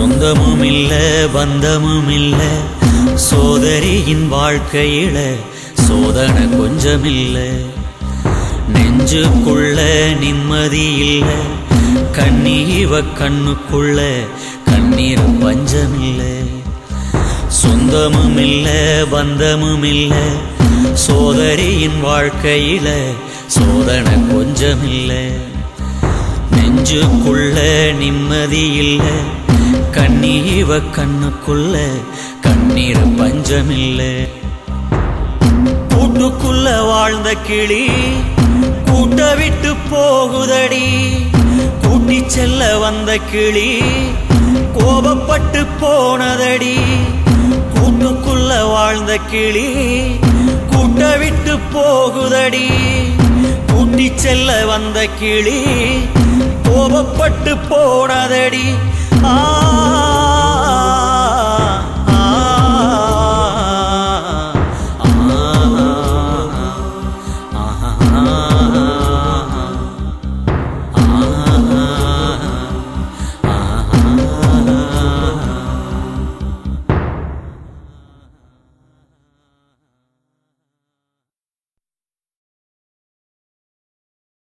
சொந்தமும் இல்ல பந்தமும் இல்ல சோதரியின் வாழ்க்கையில சோதனை கொஞ்சமில்ல நெஞ்சுக்குள்ள நிம்மதி இல்ல கண்ணீவ கண்ணுக்குள்ள கண்ணீர் பஞ்சமில்ல சொந்தமும் இல்ல பந்தமும் இல்ல சோதரியின் வாழ்க்கையில சோதனை கொஞ்சமில்ல நெஞ்சுக்குள்ள நிம்மதி இல்ல கண்ணீவ கண்ணுக்குள்ள கண்ணீர் பஞ்சமில்ல கூட்டுக்குள்ள வாழ்ந்த கிளி கூட்ட விட்டு போகுதடி கூட்டி செல்ல வந்த கிளி கோபப்பட்டு போனதடி கூட்டுக்குள்ள வாழ்ந்த கிளி கூட்ட விட்டு போகுதடி கூட்டி செல்ல வந்த கிளி கோபப்பட்டு போனதடி ஆ